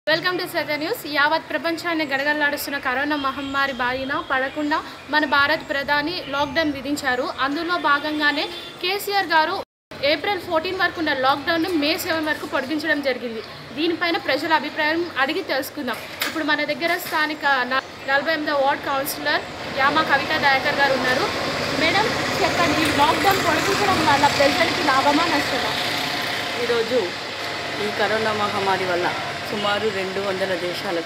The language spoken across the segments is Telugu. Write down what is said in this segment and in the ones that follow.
వెల్కమ్ టు సర్ద న్యూస్ యావత్ ప్రపంచాన్ని గడగడలాడుస్తున్న కరోనా మహమ్మారి బారిన పడకుండా మన భారత్ ప్రధాని లాక్డౌన్ విధించారు అందులో భాగంగానే కేసీఆర్ గారు ఏప్రిల్ ఫోర్టీన్ వరకు ఉన్న లాక్డౌన్ను మే సెవెన్ వరకు పొడిగించడం జరిగింది దీనిపైన ప్రజల అభిప్రాయం అడిగి తెలుసుకుందాం ఇప్పుడు మన దగ్గర స్థానిక న- నలభై ఎనిమిదో వార్డ్ కౌన్సిలర్ యామ కవిత దయాకర్ గారు ఉన్నారు మేడం చెప్పండి ఈ లాక్డౌన్ పొడిగించడం వల్ల ప్రజలకి లాభమా నష్టమా ఈరోజు ఈ కరోనా మహమ్మారి వల్ల సుమారు రెండు వందల దేశాలు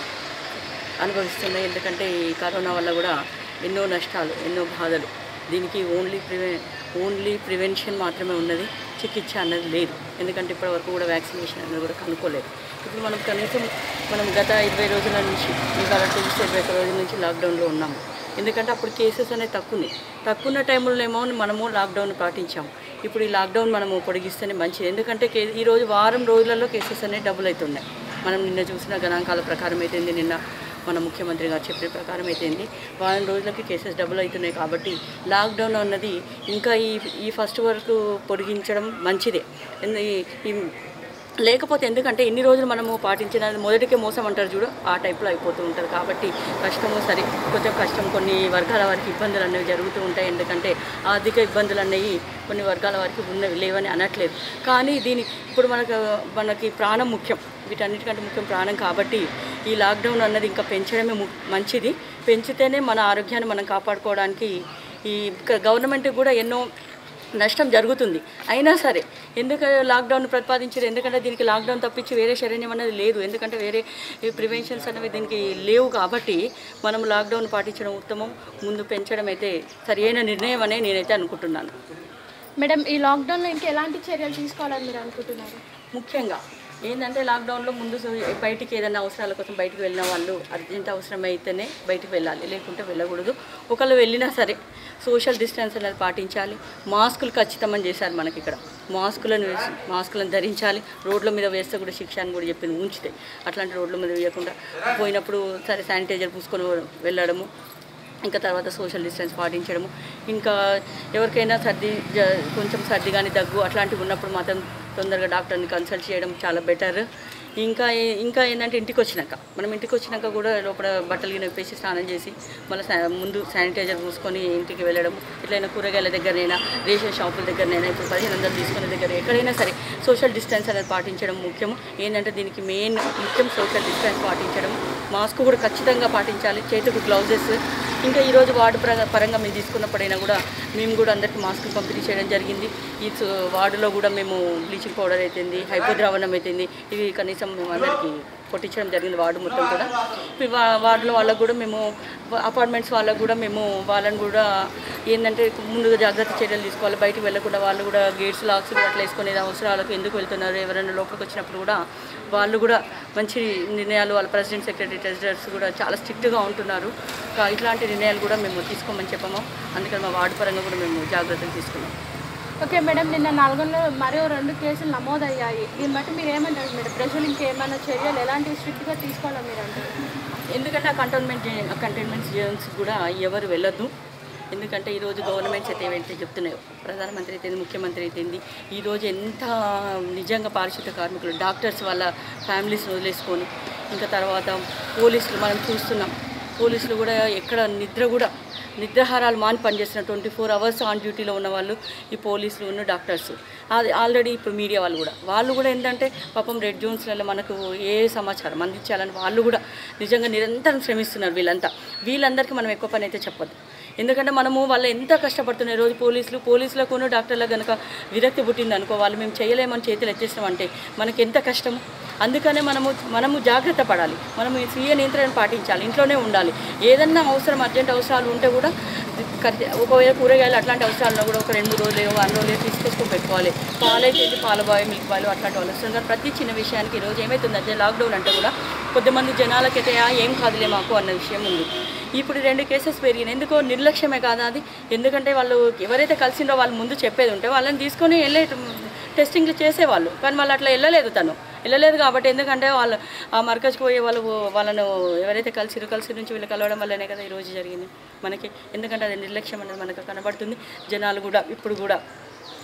అనుభవిస్తున్నాయి ఎందుకంటే ఈ కరోనా వల్ల కూడా ఎన్నో నష్టాలు ఎన్నో బాధలు దీనికి ఓన్లీ ప్రివె ఓన్లీ ప్రివెన్షన్ మాత్రమే ఉన్నది చికిత్స అన్నది లేదు ఎందుకంటే ఇప్పటివరకు కూడా వ్యాక్సినేషన్ అనేది కూడా కనుక్కోలేదు ఇప్పుడు మనం కనీసం మనం గత ఇరవై రోజుల నుంచి ఇంకా చూస్తే ఇరవై ఒక్క రోజుల నుంచి లాక్డౌన్లో ఉన్నాము ఎందుకంటే అప్పుడు కేసెస్ అనేవి తక్కువనే తక్కువ టైంలోనేమో మనము లాక్డౌన్ పాటించాము ఇప్పుడు ఈ లాక్డౌన్ మనము పొడిగిస్తేనే మంచిది ఎందుకంటే కే ఈరోజు వారం రోజులలో కేసెస్ అనేవి డబుల్ అవుతున్నాయి మనం నిన్న చూసిన గణాంకాల ప్రకారం అయితే నిన్న మన ముఖ్యమంత్రి గారు చెప్పిన ప్రకారం అయితే వారం రోజులకి కేసెస్ డబుల్ అవుతున్నాయి కాబట్టి లాక్డౌన్ అన్నది ఇంకా ఈ ఈ ఫస్ట్ వరకు పొడిగించడం మంచిదే ఎందు- ఈ- ఈ లేకపోతే ఎందుకంటే ఎన్ని రోజులు మనము పాటించిన మొదటికే మోసం అంటారు చూడు ఆ టైప్లో అయిపోతూ ఉంటుంది కాబట్టి కష్టము సరే కొంచెం కష్టం కొన్ని వర్గాల వారికి ఇబ్బందులు అనేవి జరుగుతూ ఉంటాయి ఎందుకంటే ఆర్థిక ఇబ్బందులు అనేవి కొన్ని వర్గాల వారికి ఉన్నవి లేవని అనట్లేదు కానీ దీని ఇప్పుడు మనకు మనకి ప్రాణం ముఖ్యం వీటన్నిటికంటే ముఖ్యం ప్రాణం కాబట్టి ఈ లాక్డౌన్ అన్నది ఇంకా పెంచడమే ము- మంచిది పెంచితేనే మన ఆరోగ్యాన్ని మనం కాపాడుకోవడానికి ఈ గవర్నమెంట్ కూడా ఎన్నో నష్టం జరుగుతుంది అయినా సరే ఎందుకు లాక్డౌన్ ప్రతిపాదించారు ఎందుకంటే దీనికి లాక్డౌన్ తప్పించి వేరే శరణ్యం అనేది లేదు ఎందుకంటే వేరే ప్రివెన్షన్స్ అనేవి దీనికి లేవు కాబట్టి మనం లాక్డౌన్ పాటించడం ఉత్తమం ముందు పెంచడం అయితే సరైన నిర్ణయం అనే నేనైతే అనుకుంటున్నాను మేడం ఈ లాక్డౌన్లో ఇంకా ఎలాంటి చర్యలు తీసుకోవాలని మీరు అనుకుంటున్నారు ముఖ్యంగా ఏంటంటే లాక్డౌన్లో ముందు సు- బయటికి ఏదైనా అవసరాల కోసం బయటికి వెళ్ళిన వాళ్ళు అర్జెంట్ అవసరం అయితేనే బయటికి వెళ్ళాలి లేకుంటే వెళ్ళకూడదు ఒకళ్ళు వెళ్ళినా సరే సోషల్ డిస్టెన్స్ అనేది పాటించాలి మాస్కులు ఖచ్చితమని చేశారు మనకి ఇక్కడ మాస్కులను వేసి మాస్కులను ధరించాలి రోడ్ల మీద వేస్తే కూడా శిక్ష అని కూడా చెప్పింది ఉంచితే అట్లాంటి రోడ్ల మీద వేయకుండా పోయినప్పుడు సరే శానిటైజర్ పూసుకొని వెళ్ళడము ఇంకా తర్వాత సోషల్ డిస్టెన్స్ పాటించడము ఇంకా ఎవరికైనా సర్ది జ- కొంచెం సర్ది కానీ దగ్గు అట్లాంటివి ఉన్నప్పుడు మాత్రం తొందరగా డాక్టర్ని కన్సల్ట్ చేయడం చాలా బెటర్ ఇంకా ఏ- ఇంకా ఏంటంటే ఇంటికి వచ్చినాక మనం ఇంటికి వచ్చినాక కూడా లోపల బట్టలు గిన్నె విప్పేసి స్నానం చేసి మళ్ళీ శా- ముందు శానిటైజర్ పూసుకొని ఇంటికి వెళ్ళడం ఎట్లయినా కూరగాయల దగ్గరనైనా రేషన్ షాపుల దగ్గరనైనా ఇప్పుడు పదిహేను వందలు తీసుకునే దగ్గర ఎక్కడైనా సరే సోషల్ డిస్టెన్స్ అనేది పాటించడం ముఖ్యం ఏంటంటే దీనికి మెయిన్ ముఖ్యం సోషల్ డిస్టెన్స్ పాటించడం మాస్క్ కూడా ఖచ్చితంగా పాటించాలి చేతికి గ్లౌజెస్ ఇంకా ఈరోజు వార్డు పరంగా పరంగా మేము తీసుకున్నప్పుడైనా కూడా మేము కూడా అందరికీ మాస్క్ పంపిణీ చేయడం జరిగింది ఈ స- వార్డులో కూడా మేము బ్లీచింగ్ పౌడర్ అయితేంది హైపోద్రావణం అయితేంది ఇవి కనీసం మేము అందరికీ కొట్టించడం జరిగింది వార్డు మొత్తం కూడా ఈ వా- వార్డులో వాళ్ళకు కూడా మేము అపార్ట్మెంట్స్ వాళ్ళకు కూడా మేము వాళ్ళని కూడా ఏంటంటే ముందుగా జాగ్రత్త చర్యలు తీసుకోవాలి బయటికి వెళ్ళకుండా వాళ్ళు కూడా గేట్స్ లాక్స్ కూడా అట్లా వేసుకునేది అవసరాలకు ఎందుకు వెళ్తున్నారు ఎవరైనా లోపలికి వచ్చినప్పుడు కూడా వాళ్ళు కూడా మంచి నిర్ణయాలు వాళ్ళ ప్రెసిడెంట్ సెక్రటరీ ట్రెజరర్స్ కూడా చాలా స్ట్రిక్ట్గా ఉంటున్నారు కా- ఇట్లాంటి నిర్ణయాలు కూడా మేము తీసుకోమని చెప్పాము అందుకని మా వార్డు పరంగా కూడా మేము జాగ్రత్తలు తీసుకున్నాం ఓకే మేడం నిన్న నల్గొండలో మరో రెండు కేసులు నమోదయ్యాయి దీన్ని బట్టి మీరు ఏమంటారు మేడం ప్రజలు ఇంకేమైనా చర్యలు ఎలాంటి స్ట్రిక్ట్గా తీసుకోవాలని మీరు అంటారు ఎందుకంటే ఆ కంటోన్మెంట్ కంటైన్మెంట్ జోన్స్ కూడా ఎవరు వెళ్ళొద్దు ఎందుకంటే ఈరోజు గవర్నమెంట్స్ అయితే ఏవైతే చెప్తున్నాయో ప్రధానమంత్రి అయితే ముఖ్యమంత్రి అయితేంది ఈరోజు ఎంత నిజంగా పారిశుద్ధ కార్మికులు డాక్టర్స్ వాళ్ళ ఫ్యామిలీస్ని వదిలేసుకొని ఇంకా తర్వాత పోలీసులు మనం చూస్తున్నాం పోలీసులు కూడా ఎక్కడ నిద్ర కూడా నిద్రాహారాలు మాని పనిచేస్తున్న ట్వంటీ ఫోర్ అవర్స్ ఆన్ డ్యూటీలో ఉన్న వాళ్ళు ఈ పోలీసులు ఉన్న డాక్టర్స్ అది ఆల్రెడీ ఇప్పుడు మీడియా వాళ్ళు కూడా వాళ్ళు కూడా ఏంటంటే పాపం రెడ్ జోన్స్లలో మనకు ఏ సమాచారం అందించాలని వాళ్ళు కూడా నిజంగా నిరంతరం శ్రమిస్తున్నారు వీళ్ళంతా వీళ్ళందరికీ మనం ఎక్కువ పని అయితే చెప్పొద్దు ఎందుకంటే మనము వాళ్ళు ఎంత కష్టపడుతున్నారు రోజు పోలీసులు పోలీసులకు డాక్టర్లకు కనుక విరక్తి పుట్టింది అనుకో వాళ్ళు మేము చేయలేమని చేతులు ఎత్తేస్తామంటే మనకి ఎంత కష్టము అందుకనే మనము మనము జాగ్రత్త పడాలి మనము ఈ స్వీయ నియంత్రణ పాటించాలి ఇంట్లోనే ఉండాలి ఏదన్నా అవసరం అర్జెంట్ అవసరాలు ఉంటే కూడా ఖర్చు- ఒకవేళ కూరగాయలు అట్లాంటి అవసరాలు ఉన్నా కూడా ఒక రెండు రోజులు వారం రోజులు తీసుకొచ్చుకొని పెట్టుకోవాలి పాలైతే ఏంటి, పాల బాయ్ మిల్క్ బాయ్ అట్లాంటి వాళ్ళు వస్తున్నారు కానీ ప్రతి చిన్న విషయానికి ఈరోజు ఏమవుతుందంటే లాక్డౌన్ అంటే కూడా కొద్దిమంది జనాలకైతే "ఆ, ఏం కాదులే మాకు అన్న విషయం ఉంది ఇప్పుడు రెండు కేసెస్ పెరిగినాయి ఎందుకో నిర్లక్ష్యమే కాదా అది ఎందుకంటే వాళ్ళు ఎవరైతే కలిసిండో వాళ్ళు ముందు చెప్పేది ఉంటే వాళ్ళని తీసుకొని వెళ్ళే టెస్టింగ్లు చేసేవాళ్ళు కానీ వాళ్ళు అట్లా వెళ్ళలేదు తను వెళ్ళలేదు కాబట్టి ఎందుకంటే వాళ్ళు ఆ మరకజ్కి పోయే వాళ్ళు వాళ్ళను ఎవరైతే కలిసిరు కలిసి నుంచి వీళ్ళు కలవడం వల్లనే కదా ఈరోజు జరిగింది మనకి ఎందుకంటే అది నిర్లక్ష్యం అనేది మనకు కనబడుతుంది జనాలు కూడా ఇప్పుడు కూడా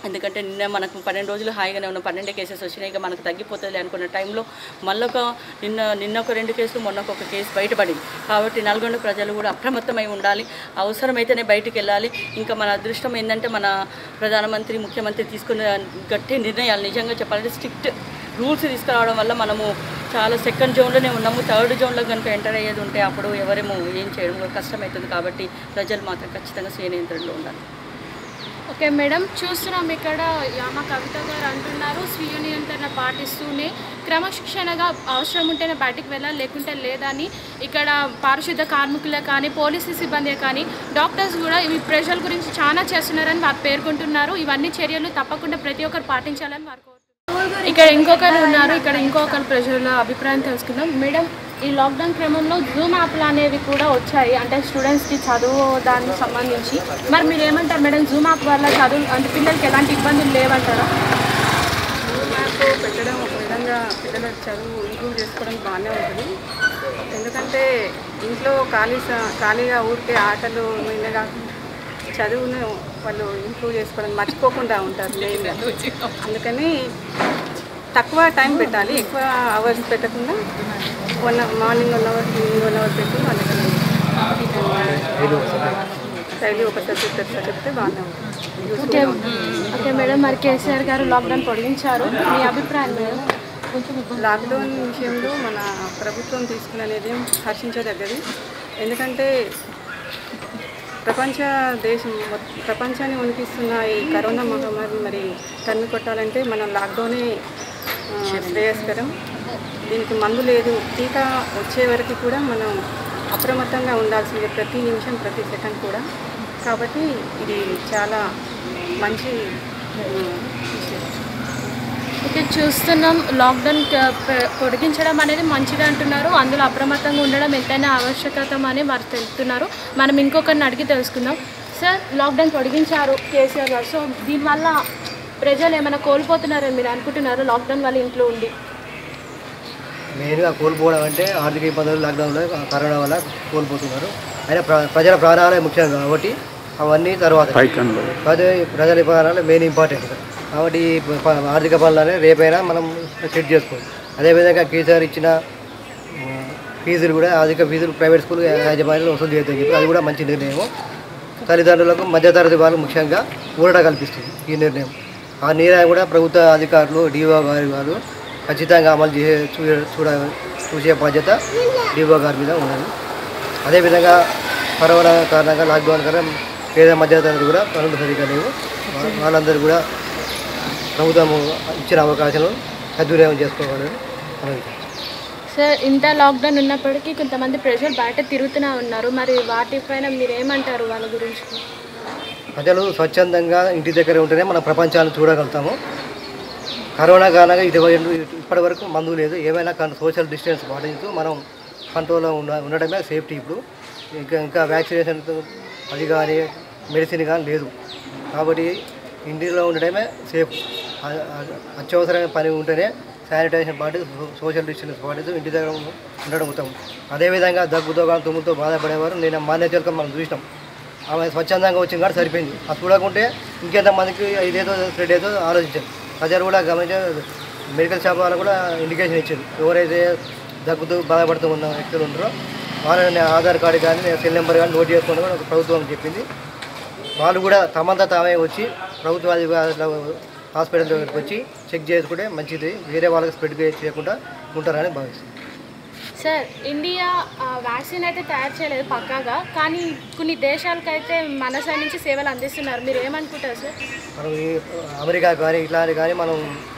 ఎందుకంటే నిన్న మనకు పన్నెండు రోజులు హాయిగానే ఉన్న పన్నెండే కేసెస్ వచ్చినాయి ఇక మనకు తగ్గిపోతుంది అనుకున్న టైంలో మళ్ళీ ఒక నిన్న నిన్న ఒక రెండు కేసులు మొన్న ఒక కేసు బయటపడింది కాబట్టి నల్గొండ ప్రజలు కూడా అప్రమత్తమై ఉండాలి అవసరమైతేనే బయటికి వెళ్ళాలి ఇంకా మన అదృష్టం ఏంటంటే మన ప్రధానమంత్రి ముఖ్యమంత్రి తీసుకున్న గట్టి నిర్ణయాలు నిజంగా చెప్పాలంటే స్ట్రిక్ట్ రూల్స్ తీసుకురావడం వల్ల మనము చాలా సెకండ్ జోన్లోనే ఉన్నాము థర్డ్ జోన్లో కనుక ఎంటర్ అయ్యేది ఉంటే అప్పుడు ఎవరేమో ఏం చేయడం కూడా కష్టమవుతుంది కాబట్టి ప్రజలు మాత్రం ఖచ్చితంగా స్వీయ నియంత్రణలో ఉండాలి ఓకే మేడం చూస్తున్నాం ఇక్కడ యామ కవిత గారు అంటున్నారు స్వీయ నియంత్రణ పాటిస్తూనే క్రమశిక్షణగా అవసరం ఉంటేనే బయటికి వెళ్ళాలి లేకుంటే లేదని ఇక్కడ పారిశుద్ధ కార్మికులే కానీ పోలీసు సిబ్బంది కానీ డాక్టర్స్ కూడా ఈ ప్రజల గురించి చాలా చేస్తున్నారని వారు పేర్కొంటున్నారు ఇవన్నీ చర్యలు తప్పకుండా ప్రతి ఒక్కరు పాటించాలని వారు కోరుతున్నారు ఇక్కడ ఇంకొకరు ఉన్నారు ఇక్కడ ఇంకొకరు ప్రజల అభిప్రాయం తెలుసుకుందాం మేడం ఈ లాక్డౌన్ క్రమంలో జూమ్ యాప్లు అనేవి కూడా వచ్చాయి అంటే స్టూడెంట్స్కి చదువు దానికి సంబంధించి మరి మీరు ఏమంటారు మేడం జూమ్ యాప్ వల్ల చదువు అంటే పిల్లలకి ఎలాంటి ఇబ్బందులు లేవంటారా మ్యాప్ పెట్టడం ఒక విధంగా పిల్లల చదువు ఇంప్రూవ్ చేసుకోవడం బాగానే ఉంటుంది ఎందుకంటే ఇంట్లో ఖాళీ స- ఖాళీగా ఊరికే ఆటలు మీద కాకుండా చదువును వాళ్ళు ఇంప్రూవ్ చేసుకోవడం మర్చిపోకుండా ఉంటారు మెయిన్గా అందుకని తక్కువ టైం పెట్టాలి ఎక్కువ అవర్స్ పెట్టకుండా one morning one hour evening one hour పెట్టి వాళ్ళకి డైలీ ఒక సబ్జెక్ట్ ఎట్లా చెప్తే బాగానే ఉంటుంది ఓకే ఓకే మేడం మరి కేసీఆర్ గారు లాక్డౌన్ పొడిగించారు మీ అభిప్రాయం మేడం కొంచెం లాక్డౌన్ విషయంలో మన ప్రభుత్వం తీసుకున్న నిర్ణయం హర్షించదగ్గది ఎందుకంటే ప్రపంచ దేశం మొ- ప్రపంచాన్ని ఉనికిస్తున్న ఈ కరోనా మహమ్మారి మరి తన్ను కొట్టాలంటే మనం లాక్డౌనే ఆ, శ్రేయస్కరం దీనికి మందు లేదు టీకా వచ్చే వరకు కూడా మనం అప్రమత్తంగా ఉండాల్సిందే ప్రతి నిమిషం ప్రతి సెకండ్ కూడా కాబట్టి ఇది చాలా మంచి ఆ, విషయం ఓకే చూస్తున్నాం లాక్డౌన్ క- ప- పొడిగించడం అనేది మంచిది అంటున్నారు అందులో అప్రమత్తంగా ఉండడం ఎంతైనా ఆవశ్యకత అని వారు తెలుపుతున్నారు మనం ఇంకొకరిని అడిగి తెలుసుకుందాం సార్ లాక్డౌన్ పొడిగించారు కేసీఆర్ గారు సో దీనివల్ల ప్రజలు ఏమైనా కోల్పోతున్నారని మీరు అనుకుంటున్నారు లాక్డౌన్ వల్ల ఇంట్లో ఉండి మెయిన్గా కోల్పోవడం అంటే ఆర్థిక ఇబ్బందులు లాక్డౌన్లో కరోనా వల్ల కోల్పోతున్నారు అయినా ప్ర- ప్రజల ప్రాణాలే ముఖ్యం కాబట్టి అవన్నీ తర్వాత ప్రజ ప్రజల ప్రాణాలు మెయిన్ ఇంపార్టెంట్ కాబట్టి ఈ ప- ఆర్థిక పనులనే రేపైనా మనం సెట్ చేసుకోవాలి అదేవిధంగా కేసీఆర్ ఇచ్చిన ఆ, ఫీజులు కూడా అధిక ఫీజులు ప్రైవేట్ స్కూల్ యాజమాన్యాలు వసూలు చేయొద్దని చెప్పి అది కూడా మంచి నిర్ణయం తల్లిదండ్రులకు మధ్యతరగతి వాళ్ళు ముఖ్యంగా ఊరట కల్పిస్తుంది ఈ నిర్ణయం ఆ నిర్ణయం కూడా ప్రభుత్వ అధికారులు డిఓ గారి వారు ఖచ్చితంగా అమలు చేసే చూ చూడ చూసే బాధ్యత డిఓ గారి మీద ఉన్నది అదేవిధంగా కరోనా కారణంగా లాక్డౌన్ కారణంగా పేద మధ్యతరగతి కూడా పనులు సరిగ్గా లేవు వా- వాళ్ళందరూ కూడా ప్రభుత్వం ఇచ్చిన అవకాశాలను సద్వినియోగం చేసుకోవాలని మనం సార్ ఇంత లాక్డౌన్ ఉన్నప్పటికీ కొంతమంది ప్రజలు బయట తిరుగుతూనే ఉన్నారు మరి వాటిపైన మీరు ఏమంటారు వాళ్ళ గురించి ప్రజలు స్వచ్ఛందంగా ఇంటి దగ్గర ఉంటేనే మన ప్రపంచాన్ని చూడగలుగుతాము కరోనా కారణంగా ఇది ఇప్పటి వరకు మందు లేదు ఏమైనా కానీ సోషల్ డిస్టెన్స్ పాటిస్తూ మనం కంట్రోల్లో ఉండ ఉండడమే సేఫ్టీ ఇప్పుడు ఇంకా ఇంకా వ్యాక్సినేషన్ అది కానీ మెడిసిన్ కానీ లేదు కాబట్టి ఇంటిలో ఉండడమే సేఫ్ అ- అ- అత్యవసరమైన పని ఉంటేనే శానిటైజేషన్ పాటిస్తూ సోషల్ డిస్టెన్స్ పాటిస్తూ ఇంటి దగ్గర ఉండడం ఉత్తమం అదేవిధంగా దగ్గుతో కానీ తుమ్ముతో బాధపడేవారు నేను మాన్యతలు మనం చూసినాం ఆమె స్వచ్ఛందంగా వచ్చింది కాబట్టి సరిపోయింది అది చూడకుంటే ఇంకెంతమందికి ఇదేదో స్ప్రెడ్ ఏదో ఆలోచించారు ప్రజలు కూడా గమనించ మెడికల్ షాప్ వాళ్ళు కూడా ఇండికేషన్ ఇచ్చారు ఎవరైతే దగ్గుతూ బాధపడుతూ ఉన్న వ్యక్తులు ఉంటారో వాళ్ళని ఆధార్ కార్డు కానీ సెల్ నెంబర్ కానీ నోట్ చేసుకోండి కూడా ఒక ప్రభుత్వం చెప్పింది వాళ్ళు కూడా తమంతా తామే వచ్చి ప్రభుత్వ అధికారుల హాస్పిటల్ దగ్గరికి వచ్చి చెక్ చేసుకుంటే మంచిది వేరే వాళ్ళకి స్ప్రెడ్ చేయకుండా ఉంటారని భావిస్తుంది సార్ ఇండియా ఆ, వ్యాక్సిన్ అయితే తయారు చేయలేదు పక్కాగా కానీ కొన్ని దేశాలకైతే మన సైడ్ నుంచి సేవలు అందిస్తున్నారు మీరు ఏమనుకుంటారు సార్ మనం ఈ అమెరికా కానీ ఇట్లాంటి కానీ మనం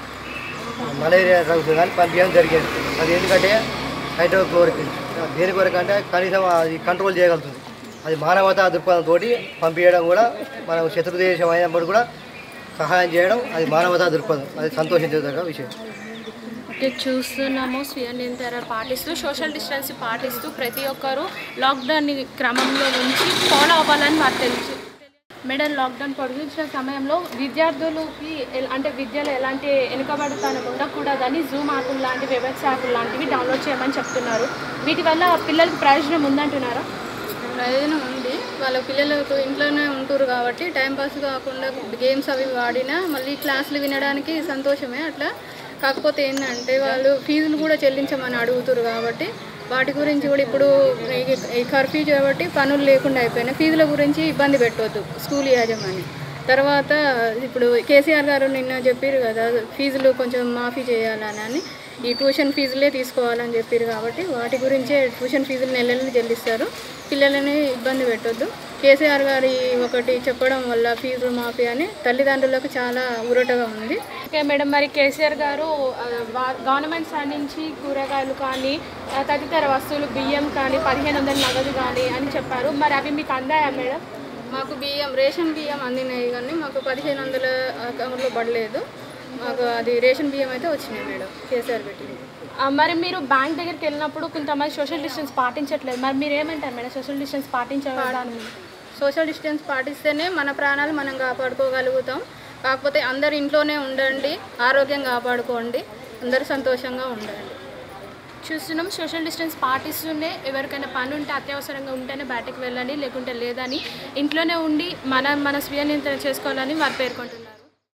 మలేరియా డ్రగ్స్ కానీ పంపించడం జరిగేది అది ఎందుకంటే హైడ్రోక్లోరిక్ దేని కొరకు అంటే కనీసం అది కంట్రోల్ చేయగలుగుతుంది అది మానవతా దృక్పథంతో పంపించడం కూడా మనం శత్రు దేశం అయినప్పుడు కూడా సహాయం చేయడం అది మానవతా దృక్పథం అది సంతోషించదగ్గ విషయం ఓకే చూస్తున్నాము స్వీయ నియంత్రణ పాటిస్తూ సోషల్ డిస్టెన్స్ పాటిస్తూ ప్రతి ఒక్కరూ లాక్డౌన్ క్రమంలో ఉంచి ఫాలో అవ్వాలని వారు తెలుసు మేడం లాక్డౌన్ పొడిగించిన సమయంలో విద్యార్థులకి ఎల్- అంటే విద్యలో ఎలాంటి వెనుకబడతాను ఉండకూడదని జూమ్ యాప్లు లాంటి వెబ్సైట్స్ యాప్లు లాంటివి డౌన్లోడ్ చేయమని చెప్తున్నారు వీటి వల్ల పిల్లలకు ప్రయోజనం ఉందంటున్నారా ప్రయోజనం ఉంది వాళ్ళ పిల్లలకు ఇంట్లోనే ఉంటారు కాబట్టి టైం పాస్ కాకుండా గేమ్స్ అవి ఆడినా మళ్ళీ క్లాసులు వినడానికి సంతోషమే అట్లా కాకపోతే ఏంటంటే వాళ్ళు ఫీజులు కూడా చెల్లించమని అడుగుతారు కాబట్టి వాటి గురించి కూడా ఇప్పుడు ఈ- ఈ కర్ఫ్యూ కాబట్టి పనులు లేకుండా అయిపోయినాయి ఫీజుల గురించి ఇబ్బంది పెట్టవద్దు స్కూల్ యాజమాన్యం తర్వాత ఇప్పుడు కేసీఆర్ గారు నిన్న చెప్పారు కదా ఫీజులు కొంచెం మాఫీ చేయాలని అని ఈ ట్యూషన్ ఫీజులే తీసుకోవాలని చెప్పారు కాబట్టి వాటి గురించే ట్యూషన్ ఫీజులు నెల నెలలు చెల్లిస్తారు పిల్లలని ఇబ్బంది పెట్టొద్దు కేసీఆర్ గారి ఒకటి చెప్పడం వల్ల ఫీజు మాఫీ అని తల్లిదండ్రులకు చాలా ఊరటగా ఉంది ఓకే మేడం మరి కేసీఆర్ గారు ఆ, వా- గవర్నమెంట్ సైడ్ నుంచి కూరగాయలు కానీ ఆ, తదితర వస్తువులు బియ్యం కానీ పదిహేను వందల నగదు కానీ అని చెప్పారు మరి అవి మీకు అందాయా మేడం మాకు బియ్యం రేషన్ బియ్యం అందినాయి కానీ మాకు పదిహేను వందల అకౌంట్లో పడలేదు మాకు అది రేషన్ బియ్యం అయితే వచ్చినాయి మేడం కేసీఆర్ పెట్టింది ఆ, మరి మీరు బ్యాంక్ దగ్గరికి వెళ్ళినప్పుడు కొంతమంది సోషల్ డిస్టెన్స్ పాటించట్లేదు మరి మీరు ఏమంటారు మేడం సోషల్ డిస్టెన్స్ పాటించాలి సోషల్ డిస్టెన్స్ పాటిస్తేనే మన ప్రాణాలు మనం కాపాడుకోగలుగుతాం కాకపోతే అందరు ఇంట్లోనే ఉండండి ఆరోగ్యం కాపాడుకోండి అందరూ సంతోషంగా ఉండండి చూస్తున్నాం సోషల్ డిస్టెన్స్ పాటిస్తూనే ఎవరికైనా పని ఉంటే అత్యవసరంగా ఉంటేనే బయటకు వెళ్ళండి లేకుంటే లేదని ఇంట్లోనే ఉండి మన మన స్వీయ నియంత్రణ చేసుకోవాలని వారు పేర్కొంటున్నారు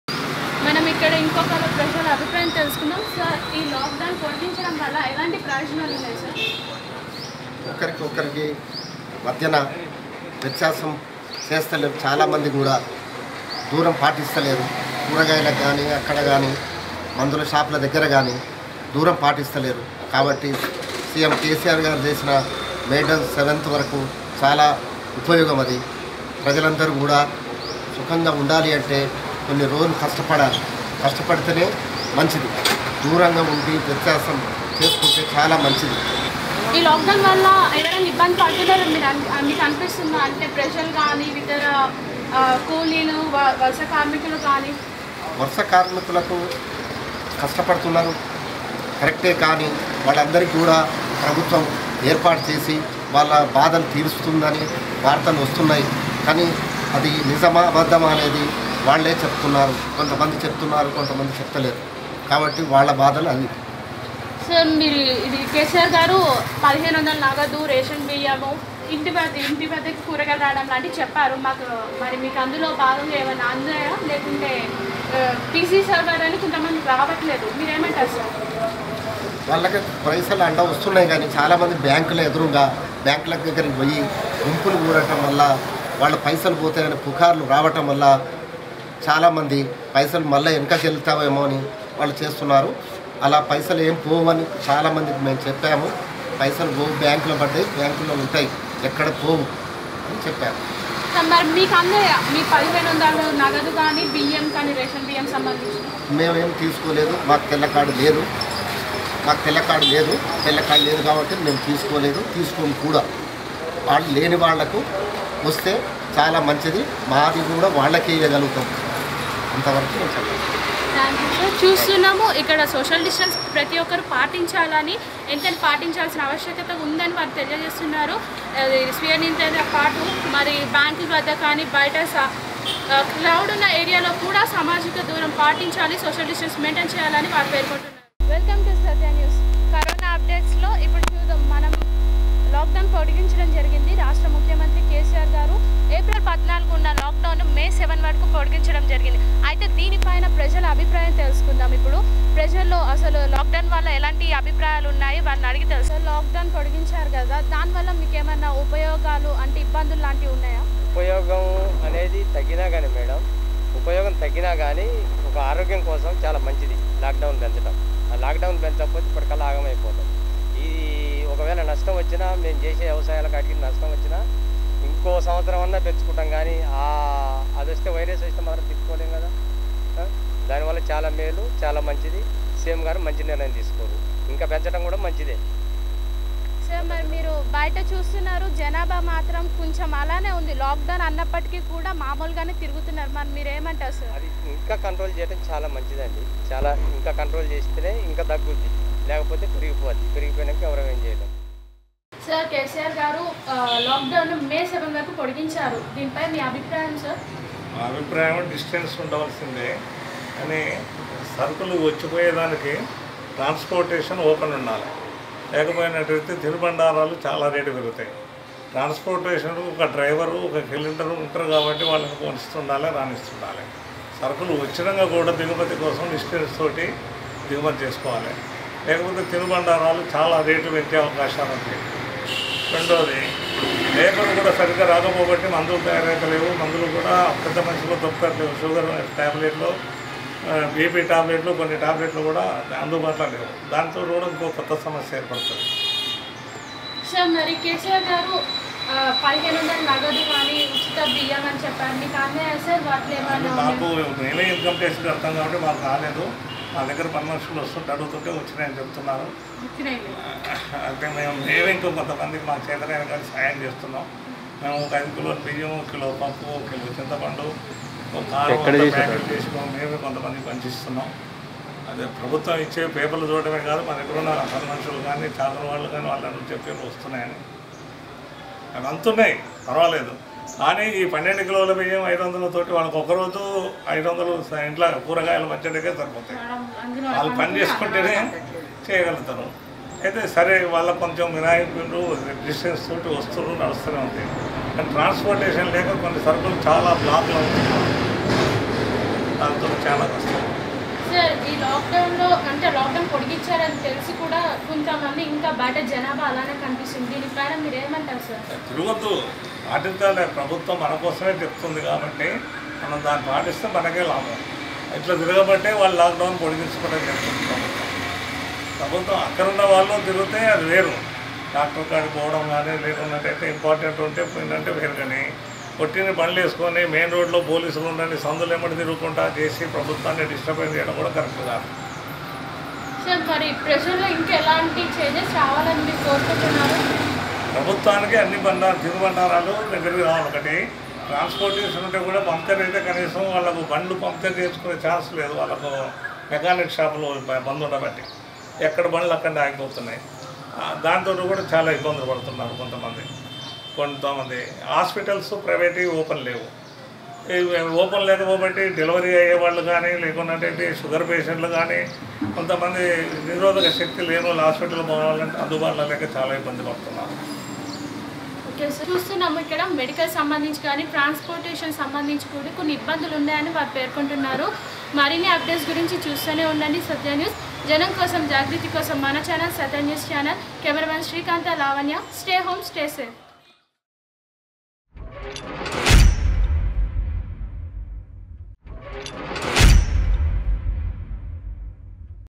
మనం ఇక్కడ ఇంకొక ప్రజల అభిప్రాయం తెలుసుకుందాం సార్ ఈ లాక్డౌన్ పొడిగించడం వల్ల ఎలాంటి ప్రయోజనాలు ఉన్నాయి సార్ ఒకరికి ఒకరికి మధ్యన వ్యత్యాసం చేస్తలేరు చాలామంది కూడా దూరం పాటిస్తలేరు కూరగాయలకు కానీ అక్కడ కానీ మందుల షాపుల దగ్గర కానీ దూరం పాటిస్తలేరు కాబట్టి సీఎం కేసీఆర్ గారు చేసిన మేడల్ సెవెంత్ వరకు చాలా ఉపయోగం అది ప్రజలందరూ కూడా సుఖంగా ఉండాలి అంటే కొన్ని రోజులు కష్టపడాలి కష్టపడితేనే మంచిది దూరంగా ఉండి వ్యత్యాసం చేసుకుంటే చాలా మంచిది ఈ లాక్డౌన్ వల్ల ఎవరైనా ఇబ్బంది పడుతున్నారు మీరు అన్- మీకు అనిపిస్తుందా అంటే ప్రజలు కానీ ఇతర ఆ, కూలీలు వ- వలస కార్మికులు కానీ వరుస కార్మికులకు కష్టపడుతున్నారు కరెక్టే కానీ వాళ్ళందరికీ కూడా ప్రభుత్వం ఏర్పాటు చేసి వాళ్ళ బాధలు తీరుస్తుందని వార్తలు వస్తున్నాయి కానీ అది నిజమా అబద్ధమా అనేది వాళ్ళే చెప్తున్నారు కొంతమంది చెప్తున్నారు కొంతమంది చెప్తలేరు కాబట్టి వాళ్ళ బాధలు అది సార్ మీరు ఇది కేసీఆర్ గారు పదిహేను వందల నగదు రేషన్ బియ్యము ఇంటి వద్ద ఇంటి వద్దకు కూరగాయలు రావడం లాంటివి చెప్పారు మాకు మరి మీకు అందులో భాగంగా ఏమైనా అందాయా లేకుంటే పీసీ సర్వర్ అని కొంతమంది రావట్లేదు మీరేమంటారు సార్ వాళ్ళకి పైసలు అండ వస్తున్నాయి కానీ చాలామంది బ్యాంకుల ఎదురుగా బ్యాంకుల దగ్గరికి పోయి గుంపులు కూడటం వల్ల వాళ్ళ పైసలు పోతాయని పుకార్లు రావటం వల్ల చాలామంది పైసలు మళ్ళీ వెనకకి వెళ్తామేమో అని వాళ్ళు చేస్తున్నారు అలా పైసలు ఏం పోవని చాలామందికి మేము చెప్పాము పైసలు పోవు బ్యాంకులో పడ్డాయి బ్యాంకులో ఉంటాయి ఎక్కడ పోవు అని చెప్పాము సార్ మరి మీకు అందాయా మీ పదిహేను వందలు నగదు కానీ బియ్యం కానీ రేషన్ బియ్యం సంబంధించి మేమేం తీసుకోలేదు మాకు తెల్ల కార్డు లేదు మాకు తెల్ల కార్డు లేదు తెల్ల కార్డు లేదు కాబట్టి మేము తీసుకోలేదు తీసుకోము కూడా వాళ్ళు లేని వాళ్లకు వస్తే చాలా మంచిది మాది కూడా వాళ్ళకే ఇవ్వగలుగుతాం అంతవరకు నేను చెప్పాను థ్యాంక్ యూ సార్ చూస్తున్నాము ఇక్కడ సోషల్ డిస్టెన్స్ ప్రతి ఒక్కరు పాటించాలని ఎంతని పాటించాల్సిన ఆవశ్యకత ఉందని వారు తెలియజేస్తున్నారు అది స్వీయ నియంత్రణ పాటు మరి బ్యాంకుల వద్ద కానీ బయట క్రౌడ్ ఉన్న ఏరియాలో కూడా సామాజిక దూరం పాటించాలి సోషల్ డిస్టెన్స్ మెయింటైన్ చేయాలని వారు పేర్కొంటున్నారు welcome to Satya news corona అప్డేట్స్లో ఇప్పుడు చూద్దాం మనం లాక్డౌన్ పొడిగించడం జరిగింది రాష్ట్ర ముఖ్యమంత్రి కేసీఆర్ గారు ఏప్రిల్ పద్నాలుగు ఉన్న లాక్డౌన్ మే సెవెన్ వరకు పొడిగించడం జరిగింది అయితే దీనిపైన ప్రజల అభిప్రాయం తెలుసుకుందాం ఇప్పుడు ప్రజల్లో అసలు లాక్డౌన్ వల్ల ఎలాంటి అభిప్రాయాలు ఉన్నాయి వాళ్ళని అడిగి తెలుసు లాక్డౌన్ పొడిగించారు కదా దానివల్ల మీకు ఏమైనా ఉపయోగాలు అంటే ఇబ్బందులు లాంటివి ఉన్నాయా ఉపయోగం అనేది తగ్గినా కానీ మేడం ఉపయోగం తగ్గినా కానీ ఒక ఆరోగ్యం కోసం చాలా మంచిది లాక్డౌన్ పెంచడం ఆ లాక్డౌన్ పెంచకపోతే ఇప్పటికల్లా ఆగమైపోతాం ఈ ఒకవేళ నష్టం వచ్చినా మేము చేసే వ్యవసాయాల కాటికి నష్టం వచ్చినా ఇంకో సంవత్సరం అన్నా పెంచుకుంటాం కానీ ఆ అది వస్తే వైరస్ వస్తే మాత్రం తిప్పుకోలేం కదా ఆ? దానివల్ల చాలా మేలు చాలా మంచిది సీఎం గారు మంచి నిర్ణయం తీసుకోరు ఇంకా పెంచడం కూడా మంచిదే సార్ మరి మీరు బయట చూస్తున్నారు జనాభా మాత్రం కొంచెం అలానే ఉంది లాక్డౌన్ అన్నప్పటికీ కూడా మామూలుగానే తిరుగుతున్నారు మరి మీరు ఏమంటారు సార్ అది ఇంకా కంట్రోల్ చేయడం చాలా మంచిదండి చాలా ఇంకా కంట్రోల్ చేస్తేనే ఇంకా తగ్గుద్ది లేకపోతే పెరిగిపోద్ది పెరిగిపోయినాక ఎవరు ఏం చేయలేం సార్ కేసీఆర్ గారు ఆ, లాక్డౌన్ మే సెవెన్ వరకు పొడిగించారు దీనిపై మీ అభిప్రాయం సార్ మా అభిప్రాయం డిస్టెన్స్ ఉండవలసిందే కానీ సరుకులు వచ్చిపోయేదానికి ట్రాన్స్పోర్టేషన్ ఓపెన్ ఉండాలి లేకపోయినట్టయితే తినుబండారాలు చాలా రేటు పెరుగుతాయి ట్రాన్స్పోర్టేషన్ ఒక డ్రైవరు ఒక సిలిండరు ఉంటారు కాబట్టి వాళ్ళని పోనిస్తుండాలి రాణిస్తుండాలి సరుకులు వచ్చినాక కూడా దిగుమతి కోసం డిస్టెన్స్ తోటి దిగుమతి చేసుకోవాలి లేకపోతే తినుబండారాలు చాలా రేటు పెంచే అవకాశాలు ఉంటాయి రెండోది లేబర్ కూడా సరిగ్గా రాకపోబట్టి మందులు తయారైతలేవు మందులు కూడా పెద్ద మనుషులు దొరకట్లేవు షుగర్ ట్యాబ్లెట్లు బీపీ టాబ్లెట్లు కొన్ని టాబ్లెట్లు కూడా అందుబాటులో లేవు దాంతో కూడా ఇంకో కొత్త సమస్య ఏర్పడుతుంది సార్ మరి కేసీఆర్ గారు ఆ, పదిహేను వందల నగదు కానీ ఉచిత బియ్యం అని చెప్పారు మీకు అన్నయ్య సార్ వాటిలో ఏమైనా మాకు నేనే ఇన్కమ్ ట్యాక్స్ కడతాం కాబట్టి మాకు రాలేదు మా దగ్గర పని మనుషులు వస్తుంటే అడుగుతుంటే వచ్చినాయని చెప్తున్నారు వచ్చినాయి అంటే మేము మేమే ఇంకో కొంతమందికి మా చేతనైన కానీ సాయం చేస్తున్నాం మేము ఒక ఐదు కిలో బియ్యం ఒక కిలో పప్పు ఒక కిలో చింతపండు ఒక కారం అంతా ప్యాకెట్ చేసుకున్నాం మేమే కొంతమందికి పంచిస్తున్నాం అదే ప్రభుత్వం ఇచ్చే పేపర్లు చూడటమే కాదు మన దగ్గర ఉన్న పని మనుషులు కానీ చాకల వాళ్ళు కానీ వాళ్ళని చెప్పి వస్తున్నాయని అవి అంతున్నాయి పర్వాలేదు కానీ ఈ పన్నెండు కిలోల బియ్యం ఐదు వందలతోటి వాళ్ళకి ఒకరోజు ఐదు వందలు స- ఇంట్లో కూరగాయలు పచ్చడికే సరిపోతాయి వాళ్ళు పని చేసుకుంటేనే చేయగలుగుతారు అయితే సరే వాళ్ళకు కొంచెం వినాయకులు డిస్టెన్స్ తోటి వస్తువులు నడుస్తూనే ఉంటాయి కానీ ట్రాన్స్పోర్టేషన్ లేక కొన్ని సరుకులు చాలా బ్లాక్లో ఉంటున్నాయి దాంతో చాలా కష్టం సార్ ఈ లాక్డౌన్లో అంటే లాక్డౌన్ పొడిగించారని తెలిసి కూడా కొంతమంది ఇంకా బయట జనాభా అలానే కనిపిస్తుంది దీనిపైన మీరు ఏమంటారు సార్ తిరగద్దు పాటించాలి ప్రభుత్వం మన కోసమే చెప్తుంది కాబట్టి మనం దాన్ని పాటిస్తే మనకే లాభం ఇట్లా తిరగబట్టే వాళ్ళు లాక్డౌన్ పొడిగించుకోవడం చెప్తుంది ప్రభుత్వం ప్రభుత్వం అక్కడ ఉన్న వాళ్ళు తిరిగితే అది వేరు డాక్టర్ కాడికి పోవడం కానీ లేకున్నట్టయితే ఇంపార్టెంట్ ఉంటే పోయిందంటే వేరు కానీ కొట్టిన బండ్లు వేసుకొని మెయిన్ రోడ్లో పోలీసులు ఉండండి సందులు ఎమ్మడి తిరుగుకుంటా చేసి ప్రభుత్వాన్ని డిస్టర్బెన్స్ చేయడం కూడా కరెక్ట్ కాదు సార్ మరి ప్రజల్లో ఇంకా ఎలాంటి చేంజెస్ రావాలని మీరు కోరుకుంటున్నారు ప్రభుత్వానికి అన్ని బండారు తిరుబండారాలు దగ్గరికి రావాలి ఒకటి ట్రాన్స్పోర్టేషన్ ఉంటే కూడా పంక్చర్ అయితే కనీసం వాళ్ళకు బండ్లు పంక్చర్ చేసుకునే ఛాన్స్ లేదు వాళ్ళకు మెకానిక్ షాపులు బ- బంద్ ఉండబట్టి ఎక్కడ బండ్లు అక్కడ ఆగిపోతున్నాయి ఆ, దాంతో కూడా చాలా ఇబ్బందులు పడుతున్నారు కొంతమంది కొంతమంది హాస్పిటల్స్ ప్రైవేట్ ఓపెన్ లేవు ఇవి ఓపెన్ లేకపోబట్టి డెలివరీ అయ్యే వాళ్ళు కానీ లేకున్నట్టయితే షుగర్ పేషెంట్లు కానీ కొంతమంది నిరోధక శక్తి లేని వాళ్ళు హాస్పిటల్ పోవాలంటే అందుబాటులో లేక చాలా ఇబ్బంది పడుతున్నారు ఓకే సార్ చూస్తున్నాము ఇక్కడ మెడికల్ సంబంధించి కానీ ట్రాన్స్పోర్టేషన్ సంబంధించి కూడా కొన్ని ఇబ్బందులు ఉన్నాయని వారు పేర్కొంటున్నారు మరిన్ని అప్డేట్స్ గురించి చూస్తూనే ఉండండి సత్య న్యూస్ జనం కోసం జాగృతి కోసం మన channel Satya news channel cameraman Srikanta Lavanya stay home stay safe